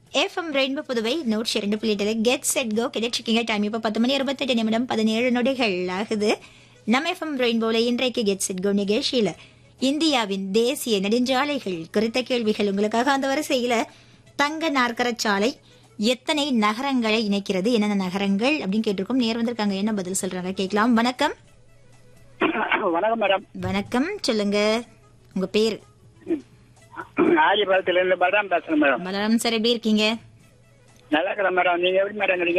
FM rainbow Puduvai நூற்றி இரண்டு புள்ளி எட்டு கெட் செட் கோ கிடைச்சிருக்கீங்க டைம் இப்போ பத்து மணி இருபத்தெட்டு நிமிடம் பதினேழு நொடிகள் ஆகுது நம்ம எஃப்எம் ரெயின்போல இன்றைக்கு கெட் செட் கோ நிகழ்ச்சியில இந்தியாவின் தேசிய நெடுஞ்சாலைகள் குறித்த கேள்விகள் உங்களுக்காக அந்த வரிசையில தங்க நாற்கரச் சாலை எத்தனை நகரங்களை இணைக்கிறது என்னென்ன நகரங்கள் அப்படின்னு கேட்டிருக்கோம் நேர் வந்திருக்காங்க என்ன பதில் சொல்றாங்க கேட்கலாம் வணக்கம் வணக்கம் மேடம் வணக்கம் சொல்லுங்க உங்க பேர் ஆரியபாளத்துல இருந்து பலராம் பேசுறேன் மேடம் பலராம் சார் எப்படி இருக்கீங்க நல்லா இருக்கிறேன் மேடம் நீங்க எப்படி மேடம் இருக்கீங்க